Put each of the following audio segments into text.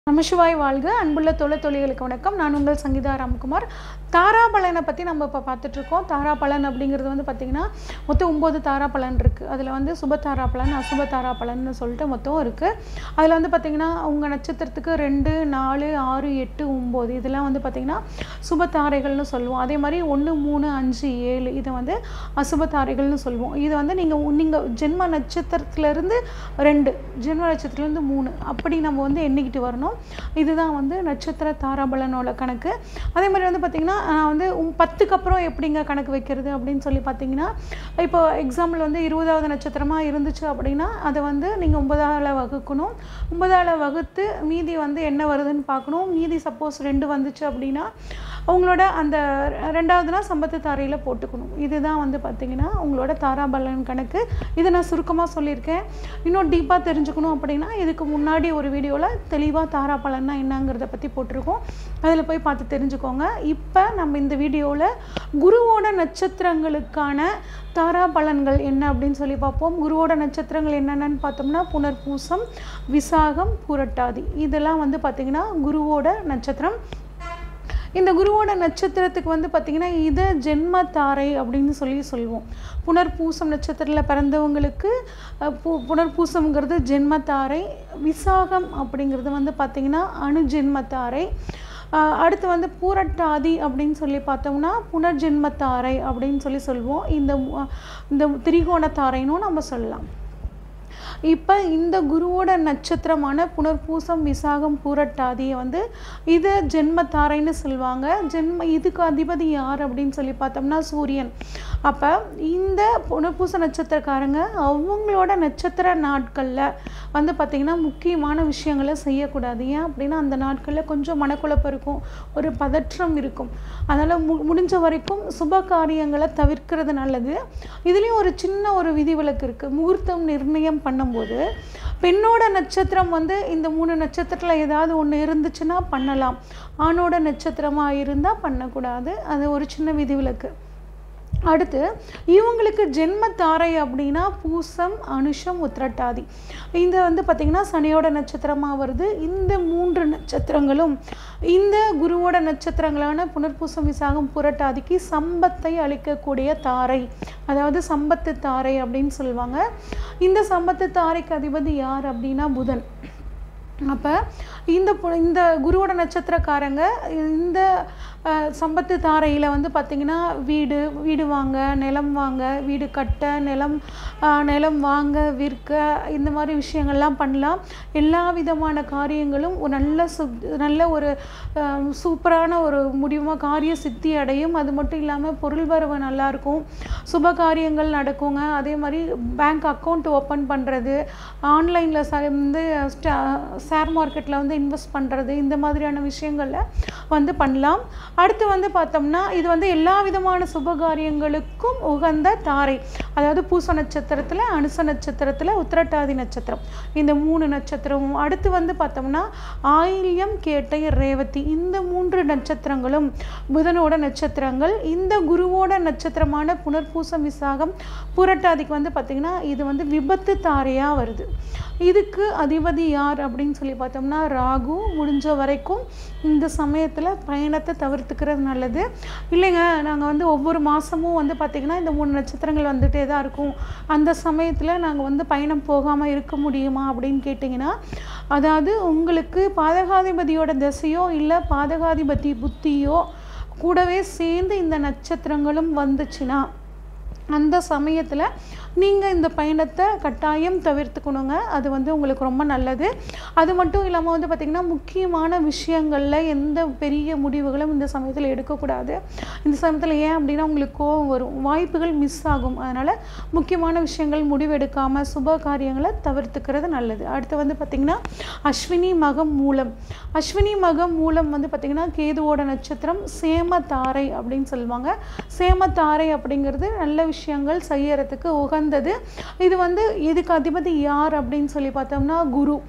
நமசிவாய் வாழ்க அன்புள்ள தொலை தொழில்களுக்கு வணக்கம் நான் உங்கள் சங்கீதா ராம்குமார் தாராபலனை பற்றி நம்ம இப்போ பார்த்துட்ருக்கோம் தாராபலன் அப்படிங்கிறது வந்து பார்த்திங்கன்னா மொத்தம் ஒம்பது தாராபலன் இருக்குது அதில் வந்து சுப தாராபலன் அசுப தாராபலன்னு சொல்லிட்டு மொத்தம் இருக்குது அதில் வந்து பார்த்திங்கன்னா உங்கள் நட்சத்திரத்துக்கு ரெண்டு நாலு ஆறு எட்டு ஒம்பது இதெல்லாம் வந்து பார்த்திங்கன்னா சுப தாரைகள்னு சொல்லுவோம் அதே மாதிரி ஒன்று மூணு அஞ்சு ஏழு இதை வந்து அசுப தாரைகள்னு சொல்லுவோம் இது வந்து நீங்கள் நீங்கள் ஜென்ம நட்சத்திரத்துலேருந்து ரெண்டு ஜென்ம நட்சத்திரத்துலேருந்து மூணு அப்படி நம்ம வந்து எண்ணிக்கிட்டு வரணும் இதுதான் வந்து நட்சத்திர தாராபலனோட கணக்கு அதே மாதிரி வந்து பார்த்திங்கன்னா நான் வந்து உம் பத்துக்கு அப்புறம் எப்படிங்க கணக்கு வைக்கிறது அப்படின்னு சொல்லி பார்த்தீங்கன்னா இப்போ எக்ஸாம்பிள் வந்து இருபதாவது நட்சத்திரமாக இருந்துச்சு அப்படின்னா அதை வந்து நீங்கள் ஒன்பதாவில் வகுக்கணும் ஒன்பதாவில் வகுத்து மீதி வந்து என்ன வருதுன்னு பார்க்கணும் மீதி சப்போஸ் ரெண்டு வந்துச்சு அப்படின்னா உங்களோட அந்த ரெண்டாவதுனா சம்பத்து தாரையில் போட்டுக்கணும் இதுதான் வந்து பார்த்திங்கன்னா உங்களோட தாராபலன் கணக்கு இதை நான் சுருக்கமாக சொல்லியிருக்கேன் இன்னும் டீப்பாக தெரிஞ்சுக்கணும் அப்படின்னா இதுக்கு முன்னாடி ஒரு வீடியோவில் தெளிவாக தாராபலன்னா என்னங்கிறத பற்றி போட்டிருக்கோம் அதில் போய் பார்த்து தெரிஞ்சுக்கோங்க இப்போ நம்ம இந்த வீடியோவில் குருவோட நட்சத்திரங்களுக்கான தாராபலன்கள் என்ன அப்படின்னு சொல்லி பார்ப்போம் குருவோட நட்சத்திரங்கள் என்னென்னு பார்த்தோம்னா புனர்பூசம் விசாகம் புரட்டாதி இதெல்லாம் வந்து பார்த்திங்கன்னா குருவோட நட்சத்திரம் இந்த குருவோட நட்சத்திரத்துக்கு வந்து பார்த்திங்கன்னா இது ஜென்ம தாரை அப்படின்னு சொல்லி சொல்லுவோம் புனர்பூசம் நட்சத்திரத்தில் பிறந்தவங்களுக்கு அஹ், பு புனர்பூசம்ங்கிறது ஜென்ம தாரை விசாகம் அப்படிங்கிறது வந்து பார்த்திங்கன்னா அணுஜென்ம தாரை அஹ், அடுத்து வந்து பூரட்டாதி அப்படின்னு சொல்லி பார்த்தோம்னா புனர்ஜென்ம தாரை அப்படின்னு சொல்லி சொல்லுவோம் இந்த மு- இந்த திரிகோண தாரைன்னும் நம்ம சொல்லலாம் இப்போ இந்த குருவோட நட்சத்திரமான புனர்பூசம் விசாகம் பூரட்டாதியை வந்து இது ஜென்மத்தாரைன்னு சொல்லுவாங்க ஜென்ம இதுக்கு அதிபதி யார் அப்படின்னு சொல்லி பார்த்தோம்னா சூரியன் அப்போ இந்த புனர்பூச நட்சத்திரக்காரங்க அவங்களோட நட்சத்திர நாட்களில் வந்து பார்த்திங்கன்னா முக்கியமான விஷயங்களை செய்யக்கூடாது ஏன் அப்படின்னா அந்த நாட்களில் கொஞ்சம் மனக்குழப்பம் இருக்கும் ஒரு பதற்றம் இருக்கும் அதனால் மு முடிஞ்ச வரைக்கும் சுப காரியங்களை தவிர்க்கிறது நல்லது இதுலேயும் ஒரு சின்ன ஒரு விதிவிலக்கு இருக்குது முகூர்த்தம் நிர்ணயம் பண்ணும்போது பெண்ணோட நட்சத்திரம் வந்து இந்த மூணு நட்சத்திரத்தில் ஏதாவது ஒன்று இருந்துச்சுன்னா பண்ணலாம் ஆணோட நட்சத்திரமாக இருந்தால் பண்ணக்கூடாது அது ஒரு சின்ன விதிவிலக்கு அடுத்து இவங்களுக்கு ஜென்ம தாரை அப்படின்னா பூசம் அனுஷம் உத்திரட்டாதி இந்த வந்து பார்த்திங்கன்னா சனியோட நட்சத்திரமாக வருது இந்த மூன்று நட்சத்திரங்களும் இந்த குருவோட நட்சத்திரங்களான புனர்பூசம் விசாகம் புரட்டாதிக்கு சம்பத்தை அளிக்கக்கூடிய தாரை அதாவது சம்பத்து தாரை அப்படின்னு சொல்லுவாங்க இந்த சம்பத்து தாரைக்கு அதிபதி யார் அப்படின்னா புதன் அப்போ இந்த பு- இந்த குருவோட நட்சத்திரக்காரங்க இந்த அஹ், சம்பத்து தாரையில் வந்து பார்த்திங்கன்னா வீடு வீடு வாங்க நிலம் வாங்க வீடு கட்ட நிலம் அஹ், நிலம் வாங்க விற்க இந்த மாதிரி விஷயங்கள்லாம் பண்ணலாம் எல்லா விதமான காரியங்களும் ஒரு நல்ல சு நல்ல ஒரு அஹ், சூப்பரான ஒரு முடிவாக காரிய சித்தி அடையும் அது மட்டும் இல்லாமல் பொருள் வரவு நல்லாயிருக்கும் சுப காரியங்கள் நடக்குங்க அதே மாதிரி பேங்க் அக்கௌண்ட் ஓப்பன் பண்ணுறது ஆன்லைனில் வந்து ஷேர் மார்க்கெட்டில் வந்து இன்வெஸ்ட் பண்ணுறது இந்த மாதிரியான விஷயங்களில் வந்து பண்ணலாம் அடுத்து வந்து பார்த்தோம்னா இது வந்து எல்லா விதமான சுப காரியங்களுக்கும் உகந்த தாரை அதாவது பூச நட்சத்திரத்தில் அனுச நட்சத்திரத்தில் உத்திரட்டாதி நட்சத்திரம் இந்த மூணு நட்சத்திரமும் அடுத்து வந்து பார்த்தோம்னா ஆயில்யம் கேட்டை ரேவதி இந்த மூன்று நட்சத்திரங்களும் புதனோட நட்சத்திரங்கள் இந்த குருவோட நட்சத்திரமான புனர்பூசம் விசாகம் புரட்டாதிக்கு வந்து பார்த்திங்கன்னா இது வந்து விபத்து தாரையாக வருது இதுக்கு அதிபதி யார் அப்படின்னு சொல்லி பார்த்தோம்னா ராகு முடிஞ்ச வரைக்கும் இந்த சமயத்தில் பயணத்தை தவிர்த்துக்கிறது நல்லது இல்லைங்க நாங்கள் வந்து ஒவ்வொரு மாதமும் வந்து பார்த்திங்கன்னா இந்த மூணு நட்சத்திரங்கள் வந்துட்டே தான் இருக்கும் அந்த சமயத்தில் நாங்கள் வந்து பயணம் போகாமல் இருக்க முடியுமா அப்படின்னு கேட்டிங்கன்னா அதாவது உங்களுக்கு பாதகாதிபதியோட திசையோ இல்லை பாதகாதிபதி புத்தியோ கூடவே சேர்ந்து இந்த நட்சத்திரங்களும் வந்துச்சுன்னா அந்த சமயத்தில் நீங்கள் இந்த பயணத்தை கட்டாயம் தவிர்த்துக்கணுங்க அது வந்து உங்களுக்கு ரொம்ப நல்லது அது மட்டும் இல்லாமல் வந்து பார்த்திங்கன்னா முக்கியமான விஷயங்களில் எந்த பெரிய முடிவுகளும் இந்த சமயத்தில் எடுக்கக்கூடாது இந்த சமயத்தில் ஏன் அப்படின்னா உங்களுக்கு கோவம் வரும் வாய்ப்புகள் மிஸ் ஆகும் அதனால் முக்கியமான விஷயங்கள் முடிவெடுக்காமல் சுப காரியங்களை தவிர்த்துக்கிறது நல்லது அடுத்து வந்து பார்த்திங்கன்னா அஸ்வினி மகம் மூலம் அஸ்வினி மகம் மூலம் வந்து பார்த்திங்கன்னா கேதுவோட நட்சத்திரம் சேம தாரை அப்படின்னு சொல்லுவாங்க சேம தாரை அப்படிங்கிறது நல்ல விஷயங்கள் செய்யறதுக்கு உகந்தது இது வந்து இதுக்கு அதிபதி யார் அப்படின்னு சொல்லி பார்த்தோம்னா குரு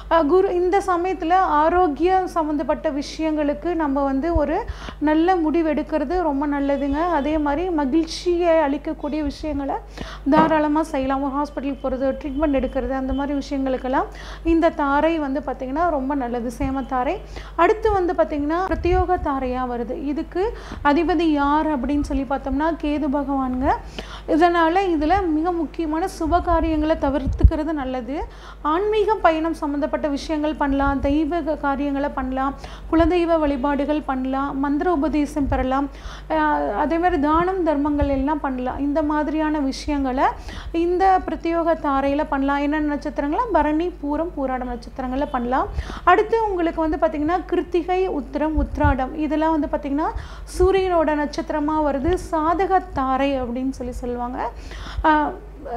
அஹ், குரு இந்த சமயத்தில் ஆரோக்கியம் சம்மந்தப்பட்ட விஷயங்களுக்கு நம்ம வந்து ஒரு நல்ல முடிவு எடுக்கிறது ரொம்ப நல்லதுங்க அதே மாதிரி மகிழ்ச்சியை அளிக்கக்கூடிய விஷயங்களை தாராளமாக செய்யலாம் ஒரு ஹாஸ்பிட்டலுக்கு போகிறது ட்ரீட்மெண்ட் எடுக்கிறது அந்த மாதிரி விஷயங்களுக்கெல்லாம் இந்த தாரை வந்து பார்த்திங்கன்னா ரொம்ப நல்லது சேமத்தாரை அடுத்து வந்து பார்த்திங்கன்னா பிரத்யோக தாரையாக வருது இதுக்கு அதிபதி யார் அப்படின்னு சொல்லி பார்த்தோம்னா கேது பகவானுங்க இதனால் இதில் மிக முக்கியமான சுப காரியங்களை தவிர்த்துக்கிறது நல்லது ஆன்மீக பயணம் சம்மந்தப்பட்ட விஷயங்கள் பண்ணலாம் தெய்வ க- காரியங்களை பண்ணலாம் குலதெய்வ வழிபாடுகள் பண்ணலாம் மந்திர உபதேசம் பெறலாம் அஹ் அதே மாதிரி தானம் தர்மங்கள் எல்லாம் பண்ணலாம் இந்த மாதிரியான விஷயங்களை இந்த பிரத்யோக தாரையில் பண்ணலாம் என்னென்ன நட்சத்திரங்களா பரணி பூரம் பூராடம் நட்சத்திரங்களில் பண்ணலாம் அடுத்து உங்களுக்கு வந்து பார்த்திங்கன்னா கிருத்திகை உத்திரம் உத்ராடம் இதெல்லாம் வந்து பார்த்திங்கன்னா சூரியனோட நட்சத்திரமாக வருது சாதக தாரை அப்படின்னு சொல்லி சொல்லுவாங்க ஆஹ்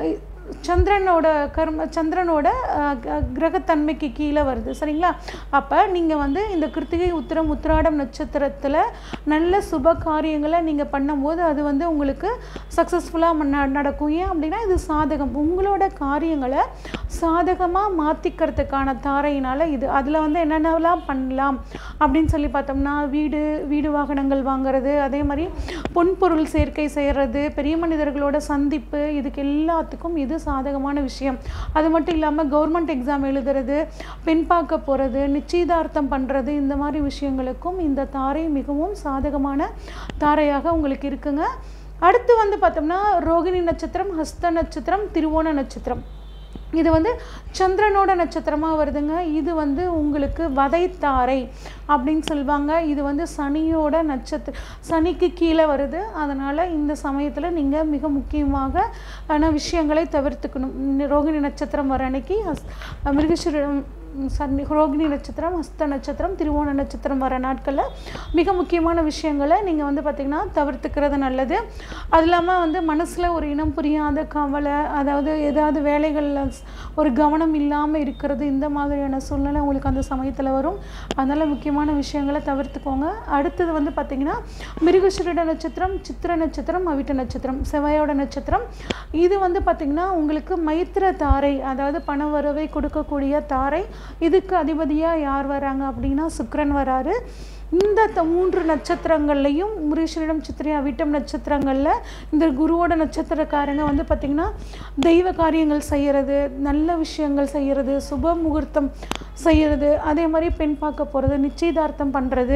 சந்திரனோட கர்ம சந்திரனோட அஹ், க- கிரகத்தன்மைக்கு கீழே வருது சரிங்களா அப்போ நீங்கள் வந்து இந்த கிருத்திகை உத்திரம் உத்திராடம் நட்சத்திரத்தில் நல்ல சுப காரியங்களை நீங்கள் பண்ணும்போது அது வந்து உங்களுக்கு சக்ஸஸ்ஃபுல்லாக நடக்கும் ஏன் அப்படின்னா இது சாதகம் உங்களோட காரியங்களை சாதகமாக மாற்றிக்கிறதுக்கான தாரையினால் இது அதில் வந்து என்னென்னலாம் பண்ணலாம் அப்படின்னு சொல்லி பார்த்தோம்னா வீடு வீடு வாகனங்கள் வாங்குறது அதே மாதிரி பொன்பொருள் சேர்க்கை செய்கிறது பெரிய மனிதர்களோட சந்திப்பு இதுக்கு எல்லாத்துக்கும் இது சாதகமான விஷயம் அது மட்டும் இல்லாமல் கவர்மெண்ட் எக்ஸாம் எழுதுறது பெண் பார்க்க போகிறது நிச்சயதார்த்தம் பண்ணுறது இந்த மாதிரி விஷயங்களுக்கும் இந்த தாரை மிகவும் சாதகமான தாரையாக உங்களுக்கு இருக்குங்க அடுத்து வந்து பார்த்தோம்னா ரோகிணி நட்சத்திரம் ஹஸ்த நட்சத்திரம் திருவோண நட்சத்திரம் இது வந்து சந்திரனோட நட்சத்திரமாக வருதுங்க இது வந்து உங்களுக்கு வதைத்தாரை அப்படின்னு சொல்லுவாங்க இது வந்து சனியோட நட்சத்திர சனிக்கு கீழே வருது அதனால் இந்த சமயத்தில் நீங்கள் மிக முக்கியமாக ஆன விஷயங்களை தவிர்த்துக்கணும் இந்த ரோகிணி நட்சத்திரம் வர அன்னைக்கு ஹஸ் மிருகஸ்வரம் சனி ரோகிணி நட்சத்திரம் ஹஸ்த நட்சத்திரம் திருவோண நட்சத்திரம் வர நாட்களில் மிக முக்கியமான விஷயங்களை நீங்கள் வந்து பார்த்திங்கன்னா தவிர்த்துக்கிறது நல்லது அது இல்லாமல் வந்து மனசில் ஒரு இனம் புரியாத கவலை அதாவது ஏதாவது வேலைகளில் ஒரு கவனம் இல்லாமல் இருக்கிறது இந்த மாதிரியான சூழ்நிலை உங்களுக்கு அந்த சமயத்தில் வரும் அதனால் முக்கியமான விஷயங்களை தவிர்த்துக்கோங்க அடுத்தது வந்து பார்த்திங்கன்னா மிருகசுருட நட்சத்திரம் சித்திர நட்சத்திரம் அவிட்ட நட்சத்திரம் செவ்வாயோட நட்சத்திரம் இது வந்து பார்த்திங்கன்னா உங்களுக்கு மைத்திர தாரை அதாவது பண வரவை கொடுக்கக்கூடிய தாரை இதுக்கு அதிபதியாக யார் வராங்க அப்படின்னா சுக்கிரன் வராரு இந்த த- மூன்று நட்சத்திரங்கள்லையும் முருகேஸ்வரிடம் சித்திரை அவிட்டம் நட்சத்திரங்களில் இந்த குருவோட நட்சத்திரக்காரங்க வந்து பார்த்திங்கன்னா தெய்வ காரியங்கள் செய்கிறது நல்ல விஷயங்கள் செய்கிறது சுப முகூர்த்தம் செய்கிறது அதே மாதிரி பெண் பார்க்க போகிறது நிச்சயதார்த்தம் பண்ணுறது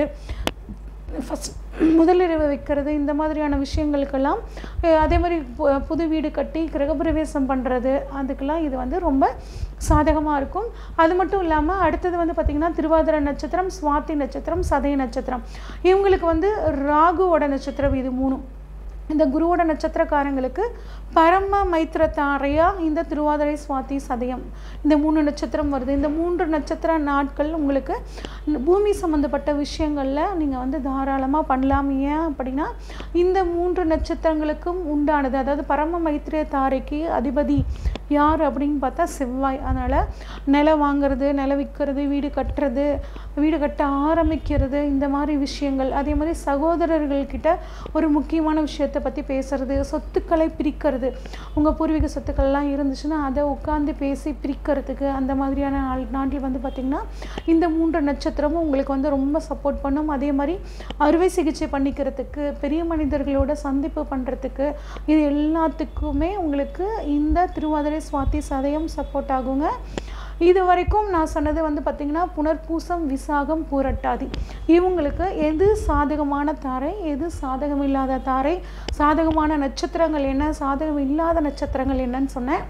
ஃபஸ்ட் முதலிரவு வைக்கிறது இந்த மாதிரியான விஷயங்களுக்கெல்லாம் அஹ், அதே மாதிரி பு- புது வீடு கட்டி கிரகப்பிரவேசம் பண்ணுறது அதுக்கெல்லாம் இது வந்து ரொம்ப சாதகமாக இருக்கும் அது மட்டும் இல்லாமல் அடுத்தது வந்து பார்த்திங்கன்னா திருவாதிரை நட்சத்திரம் சுவாதி நட்சத்திரம் சதய நட்சத்திரம் இவங்களுக்கு வந்து ராகுவோட நட்சத்திரம் இது மூணும் இந்த குருவோட நட்சத்திரக்காரங்களுக்கு பரம மைத்திர தாரையா இந்த திருவாதிரை சுவாதி சதயம் இந்த மூணு நட்சத்திரம் வருது இந்த மூன்று நட்சத்திர நாட்கள் உங்களுக்கு பூமி சம்மந்தப்பட்ட விஷயங்களில் நீங்கள் வந்து தாராளமாக பண்ணலாம் ஏன் அப்படின்னா இந்த மூன்று நட்சத்திரங்களுக்கும் உண்டானது அதாவது பரம மைத்திர தாரைக்கு அதிபதி யார் அப்படின்னு பார்த்தா செவ்வாய் அதனால் நிலம் வாங்குறது நிலம் விற்கிறது வீடு கட்டுறது வீடு கட்ட ஆரம்பிக்கிறது இந்த மாதிரி விஷயங்கள் அதே மாதிரி சகோதரர்கள்கிட்ட ஒரு முக்கியமான விஷயத்தை பற்றி பேசுறது சொத்துக்களை பிரிக்கிறது உங்கள் பூர்வீக சொத்துக்கள்லாம் இருந்துச்சுன்னா அதை உட்காந்து பேசி பிரிக்கிறதுக்கு அந்த மாதிரியான நாள் நாட்டில் வந்து பார்த்திங்கன்னா இந்த மூன்று நட்சத்திரமும் உங்களுக்கு வந்து ரொம்ப சப்போர்ட் பண்ணும் அதே மாதிரி அறுவை சிகிச்சை பண்ணிக்கிறதுக்கு பெரிய மனிதர்களோட சந்திப்பு பண்ணுறதுக்கு இது எல்லாத்துக்குமே உங்களுக்கு இந்த திருவாதிரை சுவாதி சதயம் சப்போர்ட் ஆகுங்க இது வரைக்கும் நான் சொன்னது வந்து பார்த்திங்கன்னா புனர்பூசம் விசாகம் பூரட்டாதி இவங்களுக்கு எது சாதகமான தாரை எது சாதகம் இல்லாத தாரை சாதகமான நட்சத்திரங்கள் என்ன சாதகம் இல்லாத நட்சத்திரங்கள் என்னன்னு சொன்னேன்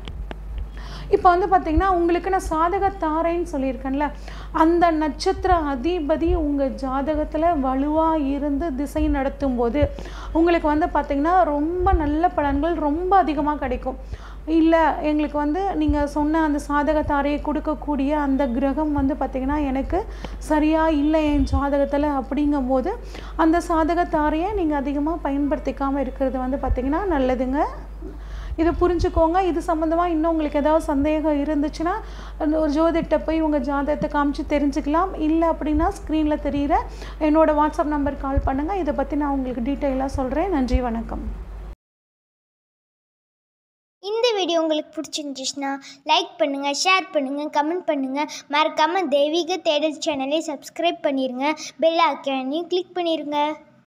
இப்போ வந்து பார்த்திங்கன்னா உங்களுக்கு நான் சாதக தாரைன்னு சொல்லியிருக்கேன்ல அந்த நட்சத்திர அதிபதி உங்கள் ஜாதகத்தில் வலுவாக இருந்து திசை நடத்தும் போது உங்களுக்கு வந்து பார்த்திங்கன்னா ரொம்ப நல்ல பலன்கள் ரொம்ப அதிகமாக கிடைக்கும் இல்லை எங்களுக்கு வந்து நீங்கள் சொன்ன அந்த சாதக தாரையை கொடுக்கக்கூடிய அந்த கிரகம் வந்து பார்த்திங்கன்னா எனக்கு சரியாக இல்லை என் ஜாதகத்தில் அப்படிங்கும்போது அந்த சாதக தாரையை நீங்கள் அதிகமாக பயன்படுத்திக்காமல் இருக்கிறது வந்து பார்த்திங்கன்னா நல்லதுங்க இதை புரிஞ்சுக்கோங்க இது சம்மந்தமாக இன்னும் உங்களுக்கு ஏதாவது சந்தேகம் இருந்துச்சுன்னா அந்த ஒரு ஜோதிட்ட போய் உங்கள் ஜாதகத்தை காமிச்சு தெரிஞ்சுக்கலாம் இல்லை அப்படின்னா ஸ்க்ரீனில் தெரிகிற என்னோடய வாட்ஸ்அப் நம்பர் கால் பண்ணுங்கள் இதை பற்றி நான் உங்களுக்கு டீட்டெயிலாக சொல்கிறேன் நன்றி வணக்கம் இந்த வீடியோ உங்களுக்கு பிடிச்சிருந்துச்சுன்னா லைக் பண்ணுங்கள் ஷேர் பண்ணுங்கள் கமெண்ட் பண்ணுங்கள் மறக்காமல் தெய்வீக தேடல் சேனலை சப்ஸ்கிரைப் பண்ணிடுங்க பெல் ஐக்கானையும் கிளிக் பண்ணிடுங்க